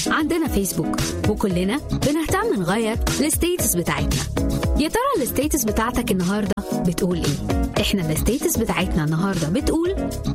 عندنا فيسبوك وكلنا بنهتم نغير الستيتس بتاعتنا يا ترى الستيتس بتاعتك النهارده بتقول ايه احنا الستيتس بتاعتنا النهارده بتقول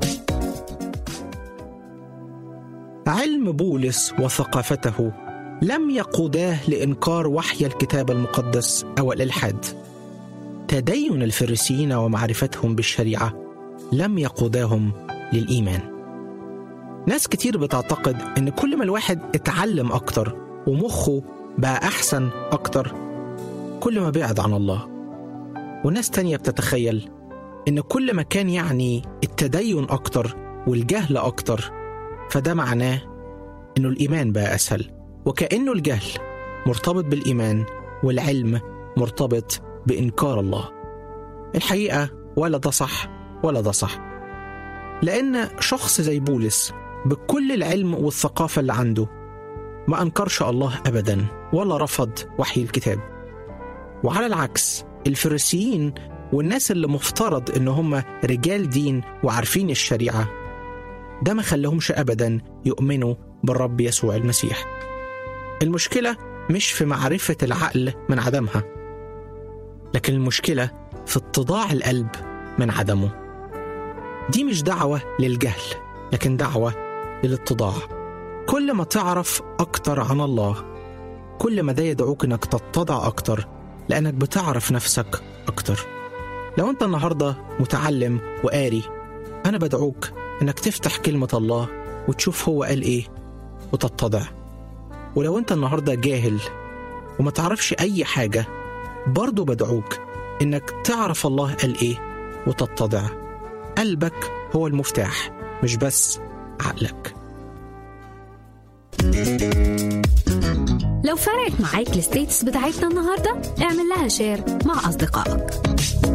علم بولس وثقافته لم يقوداه لإنكار وحي الكتاب المقدس أو الإلحاد تدين الفريسيين ومعرفتهم بالشريعة لم يقوداهم للإيمان ناس كتير بتعتقد إن كل ما الواحد اتعلم أكتر ومخه بقى أحسن أكتر كل ما بعد عن الله وناس تانية بتتخيل إن كل ما كان يعني التدين أكتر والجهل أكتر فده معناه إنه الإيمان بقى أسهل وكأنه الجهل مرتبط بالإيمان والعلم مرتبط بإنكار الله الحقيقة ولا ده صح ولا ده صح لأن شخص زي بولس بكل العلم والثقافة اللي عنده ما أنكرش الله أبدا ولا رفض وحي الكتاب وعلى العكس الفريسيين والناس اللي مفترض إن هم رجال دين وعارفين الشريعة ده ما خلهمش أبدا يؤمنوا بالرب يسوع المسيح المشكلة مش في معرفة العقل من عدمها لكن المشكلة في اتضاع القلب من عدمه دي مش دعوة للجهل لكن دعوة للاتضاع كل ما تعرف أكتر عن الله كل ما ده يدعوك إنك تتضع أكتر لأنك بتعرف نفسك أكتر لو أنت النهاردة متعلم وقاري أنا بدعوك إنك تفتح كلمة الله وتشوف هو قال إيه وتتضع ولو أنت النهاردة جاهل وما تعرفش أي حاجة برضو بدعوك إنك تعرف الله قال إيه وتتضع قلبك هو المفتاح مش بس عقلك لو فرقت معاك الستيتس بتاعتنا النهارده اعمل لها شير مع أصدقائك